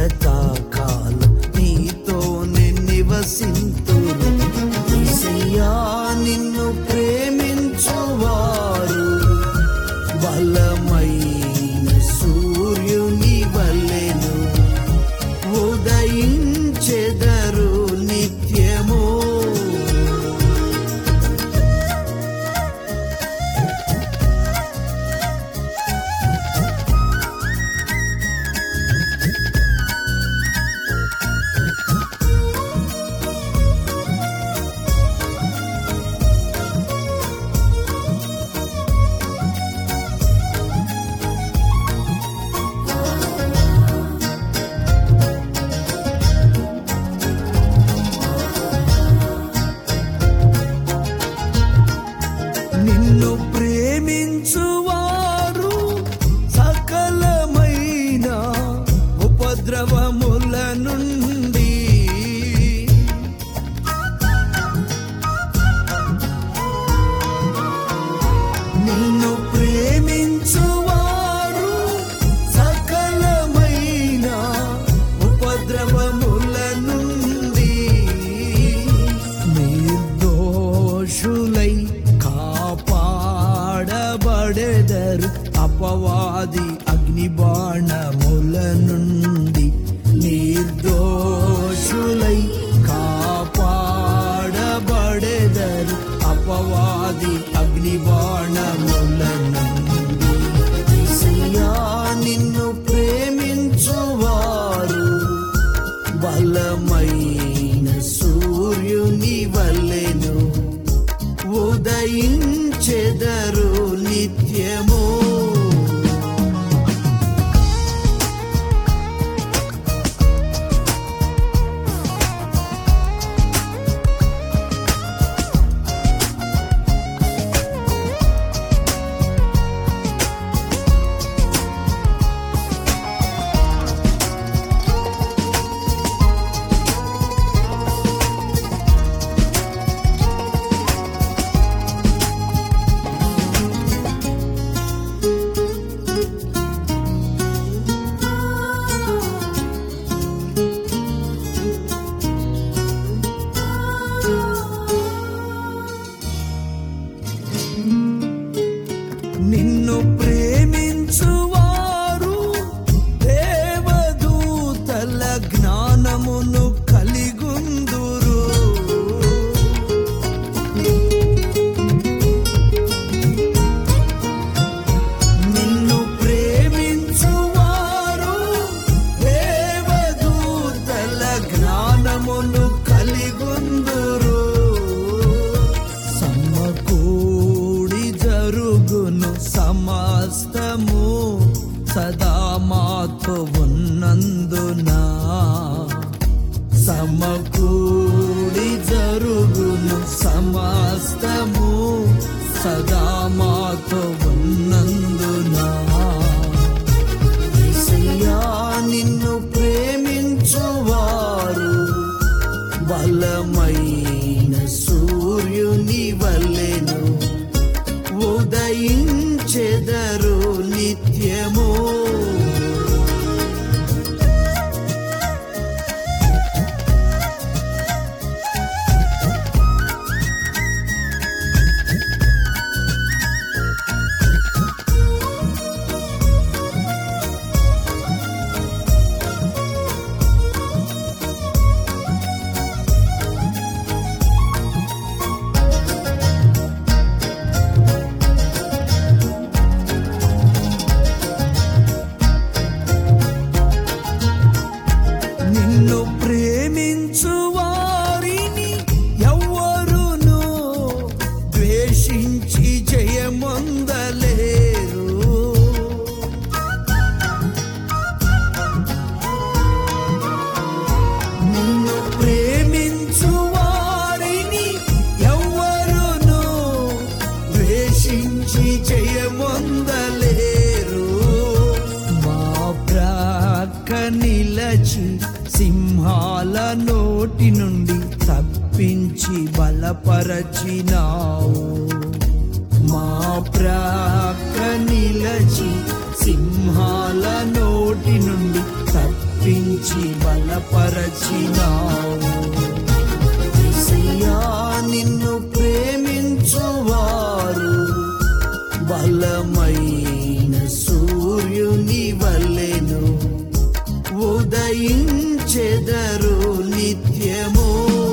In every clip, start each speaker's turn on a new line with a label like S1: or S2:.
S1: చిరకాలం నీతోనే నివసింతురు ఈసయ్యా నిన్ను ప్రేమించువారు బలమైన సూర్యుని వలెను ఉదయించెదరు నిత్యము నిన్ను ప్రేమించువారు సకలమైన ఉపద్రవముల నుండి నిన్ను ప్రేమించువారు సకలమైన ఉపద్రవముల నుండి నిర్దోషులై కాపాడబడెదరు అపవాది అగ్నిబాణముల నుండి నిర్దోషులై కాపాడబడెదరు అపవాది అగ్నిబాణముల నుండి యేసయ్యా నిన్ను ప్రేమించువారు బలమైన సూర్యుని వలెను ఉదయించెదరు నిత్యము నిన్ను ప్రేమించువారు దేవదూతల జ్ఞానమును కలిగుందురు నిన్ను ప్రేమించువారు దేవదూతల జ్ఞానమును కలిగుందురు సమకూడి జరుగును సమస్తము సదా మాతో ఉన్నందున సమకూడి జరుగును సమస్తము సదా మాతో ఉన్నందున యేసయ్యా నిన్ను ప్రేమించువారు బలమైన సూర్యుని వలెను ఉదయించెదరు నిత్యము నిన్ను ప్రేమించు వారిని ఎవ్వరును ద్వేషించి జయమొందలేరు నిన్ను ప్రేమించు వారిని ఎవ్వరును ద్వేషించి జయమొందలేరు మా ప్రక్క నిలచి సింహాల నోటి నుండి తప్పించి బలపరచినావు మా ప్రక్క నిలచి సింహాల నోటి నుండి తప్పించి తప్పించి బలపరచినావు యేసయ్యా, నిన్ను ప్రేమించువారు బలమైన సూర్యుని వల్లెను ఉదయించెదరు నిత్యము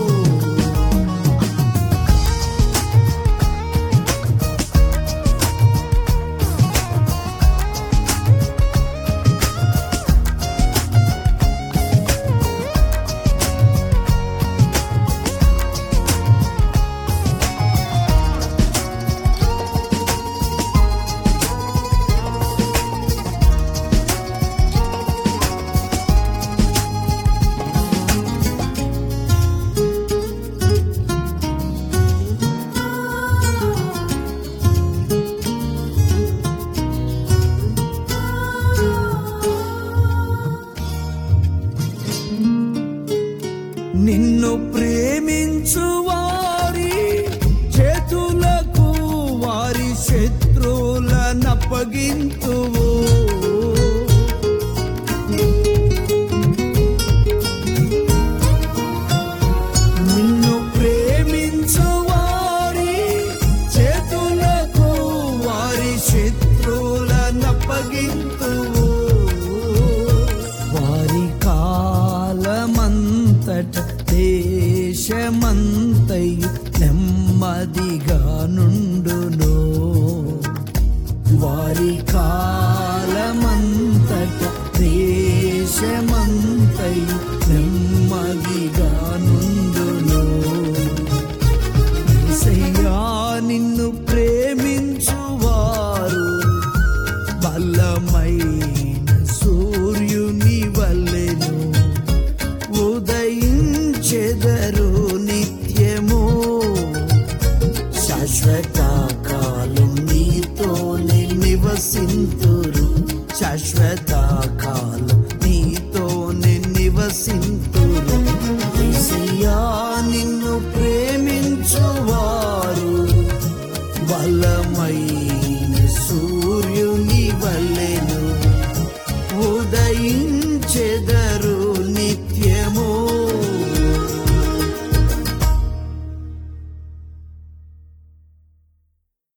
S1: నిన్ను ప్రేమించు వారి చేతులకు వారి శత్రువులనప్పగింతువు నిన్ను ప్రేమించు వారి చేతులకు వారి శత్రువులనప్పగింతువు వారి కాలమంతట దేశమంతయు నెమ్మదిగా నుండును వారి కాలమంతట దేశమంతయు నెమ్మదిగా నుండును యేసయ్యా, నిన్ను ప్రేమించువారు బలమైన సూర్యుని వల్లెను ఉదయించెదరు నిత్యము శాశ్వత కాలం నీతోనే నివసింతురు శాశ్వత